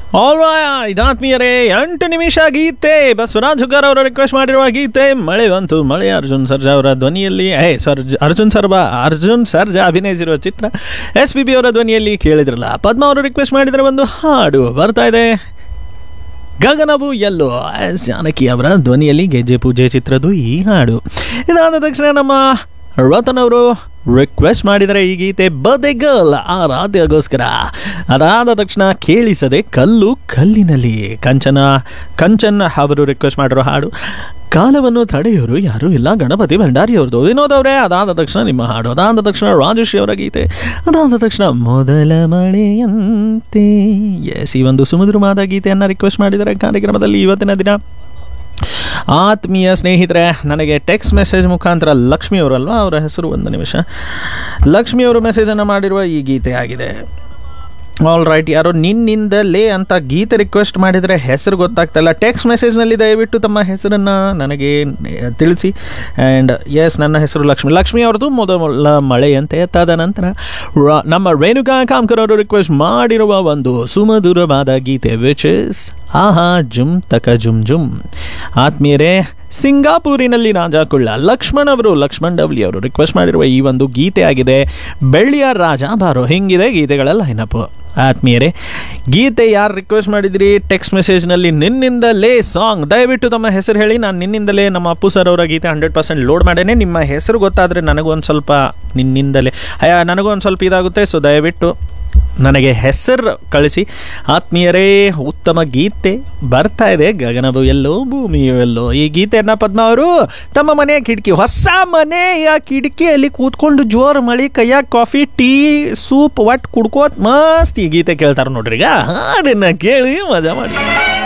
all right ಆತ್ಮೀಯರೇ ಎಂಟು ನಿಮಿಷ ಗೀತೆ ಬಸವರಾಜ್ ಹುಗ್ಗಾರ್ ಅವರು ರಿಕ್ವೆಸ್ಟ್ ಮಾಡಿರುವ ಗೀತೆ ಮಳೆ ಬಂತು ಮಳೆ ಅರ್ಜುನ್ ಸರ್ಜಾ ಅವರ ಧ್ವನಿಯಲ್ಲಿ ಏ ಸರ್ಜ್ ಅರ್ಜುನ್ ಸರ್ಬಾ ಅರ್ಜುನ್ ಸರ್ಜಾ ಅಭಿನಯಿಸಿರುವ ಚಿತ್ರ ಎಸ್ ಪಿ ಬಿ ಅವರ ಧ್ವನಿಯಲ್ಲಿ ಕೇಳಿದ್ರಲ್ಲ ಪದ್ಮ ಅವರು ರಿಕ್ವೆಸ್ಟ್ ಮಾಡಿದರೆ ಒಂದು ಹಾಡು ಬರ್ತಾ ಇದೆ ಗಗನವು ಎಲ್ಲೋ ಎಸ್ ಜಾನಕಿ ಅವರ ಧ್ವನಿಯಲ್ಲಿ ಗೆಜ್ಜೆ ಪೂಜೆ ಚಿತ್ರದ ಈ ಹಾಡು ಇದಾದ ತಕ್ಷಣ ನಮ್ಮ ರತನ್ ಅವರು ರಿಕ್ವೆಸ್ಟ್ ಮಾಡಿದರೆ ಈ ಗೀತೆ ಬರ್ದೇ ಗರ್ಲ್ ಆ ರಾಧೆಗೋಸ್ಕರ ಅದಾದ ತಕ್ಷಣ ಕೇಳಿಸದೆ ಕಲ್ಲು ಕಲ್ಲಿನಲ್ಲಿ ಕಂಚನ ಕಂಚನ್ ಅವರು ರಿಕ್ವೆಸ್ಟ್ ಮಾಡಿರೋ ಹಾಡು ಕಾಲವನ್ನು ತಡೆಯೋರು ಯಾರೂ ಇಲ್ಲ ಗಣಪತಿ ಭಂಡಾರಿ ಅವ್ರದ್ದು ವಿನೋದ್ ಅವರೇ ಅದಾದ ತಕ್ಷಣ ನಿಮ್ಮ ಹಾಡು ಅದಾದ ತಕ್ಷಣ ರಾಜಶ್ರೀ ಅವರ ಗೀತೆ ಅದಾದ ತಕ್ಷಣ ಮೊದಲ ಮಳೆಯಂತೆ ಎಸ್ ಈ ಒಂದು ಸುಮಧುರವಾದ ಗೀತೆಯನ್ನು ರಿಕ್ವೆಸ್ಟ್ ಮಾಡಿದರೆ ಕಾರ್ಯಕ್ರಮದಲ್ಲಿ ಇವತ್ತಿನ ದಿನ ಆತ್ಮೀಯ ಸ್ನೇಹಿತರೆ ನನಗೆ ಟೆಕ್ಸ್ಟ್ ಮೆಸೇಜ್ ಮುಖಾಂತರ ಲಕ್ಷ್ಮಿ ಅವರಲ್ವಾ ಅವರ ಹೆಸರು ಒಂದು ನಿಮಿಷ ಲಕ್ಷ್ಮಿ ಅವರು ಮೆಸೇಜನ್ನು ಮಾಡಿರುವ ಈ ಗೀತೆ ಆಗಿದೆ ಆಲ್ ರೈಟ್ ಯಾರೋ ನಿನ್ನಿಂದಲೇ ಅಂತ ಗೀತೆ ರಿಕ್ವೆಸ್ಟ್ ಮಾಡಿದರೆ ಹೆಸರು ಗೊತ್ತಾಗ್ತಾಯಿಲ್ಲ ಟೆಕ್ಸ್ಟ್ ಮೆಸೇಜ್ನಲ್ಲಿ ದಯವಿಟ್ಟು ತಮ್ಮ ಹೆಸರನ್ನು ನನಗೆ ತಿಳಿಸಿ ಆ್ಯಂಡ್ ಎಸ್ ನನ್ನ ಹೆಸರು ಲಕ್ಷ್ಮಿ ಲಕ್ಷ್ಮಿ ಅವ್ರದ್ದು ಮೊದಲ ಮಳೆಯಂತೆ ತದ ನಂತರ ರ- ನಮ್ಮ ರೇಣುಕಾ ಕಾಮ್ಕರ್ ಅವರು ರಿಕ್ವೆಸ್ಟ್ ಮಾಡಿರುವ ಒಂದು ಸುಮಧುರವಾದ ಗೀತೆ ವಿಚ್ ಇಸ್ ಆಹಾ ಜುಮ್ ತಕ ಜುಮ್ ಜುಮ್ ಆತ್ಮೀಯರೇ ಸಿಂಗಾಪುರಿನಲ್ಲಿ ರಾಜ ಕುಳ್ಳ ಲಕ್ಷ್ಮಣ್ ಅವರು ಲಕ್ಷ್ಮಣ್ ಡಬ್ಲಿ ಅವರು ರಿಕ್ವೆಸ್ಟ್ ಮಾಡಿರುವ ಈ ಒಂದು ಗೀತೆ ಆಗಿದೆ ಬೆಳ್ಳಿಯ ರಾಜ ಬಾರೋ ಹಿಂಗಿದೆ ಗೀತೆಗಳ ಲೈನಪ್ ಆತ್ಮೀಯರೇ ಗೀತೆ ಯಾರು ರಿಕ್ವೆಸ್ಟ್ ಮಾಡಿದಿರಿ ಟೆಕ್ಸ್ಟ್ ಮೆಸೇಜ್ನಲ್ಲಿ ನಿನ್ನಿಂದಲೇ ಸಾಂಗ್ ದಯವಿಟ್ಟು ತಮ್ಮ ಹೆಸರು ಹೇಳಿ ನಾನು ನಿನ್ನಿಂದಲೇ ನಮ್ಮ ಅಪ್ಪು ಸರ್ ಅವರ ಗೀತೆ ಹಂಡ್ರೆಡ್ ಪರ್ಸೆಂಟ್ ಲೋಡ್ ಮಾಡೇನೆ ನಿಮ್ಮ ಹೆಸರು ಗೊತ್ತಾದರೆ ನನಗೂ ಒಂದು ಸ್ವಲ್ಪ ನಿನ್ನಿಂದಲೇ ಅಯ್ಯ ನನಗೂ ಒಂದು ಸ್ವಲ್ಪ ಇದಾಗುತ್ತೆ ಸೊ ದಯವಿಟ್ಟು ನನಗೆ ಹೆಸರು ಕಳಿಸಿ ಆತ್ಮೀಯರೇ ಉತ್ತಮ ಗೀತೆ ಬರ್ತಾ ಇದೆ ಗಗನವು ಎಲ್ಲೋ ಭೂಮಿಯು ಎಲ್ಲೋ ಈ ಗೀತೆಯನ್ನ ಪದ್ಮ ಅವರು ತಮ್ಮ ಮನೆಯ ಕಿಟಕಿ ಹೊಸ ಮನೆಯ ಕಿಟಕಿಯಲ್ಲಿ ಕೂತ್ಕೊಂಡು ಜೋರು ಮಳಿ ಕೈಯಾಗ ಕಾಫಿ ಟೀ ಸೂಪ್ ಒಟ್ಟು ಕುಡ್ಕೋತ್ ಮಸ್ತ್ ಈ ಗೀತೆ ಕೇಳ್ತಾರೆ ನೋಡ್ರಿ ಈಗ ಹಾಡನ್ನ ಕೇಳಿ ಮಜಾ ಮಾಡಿ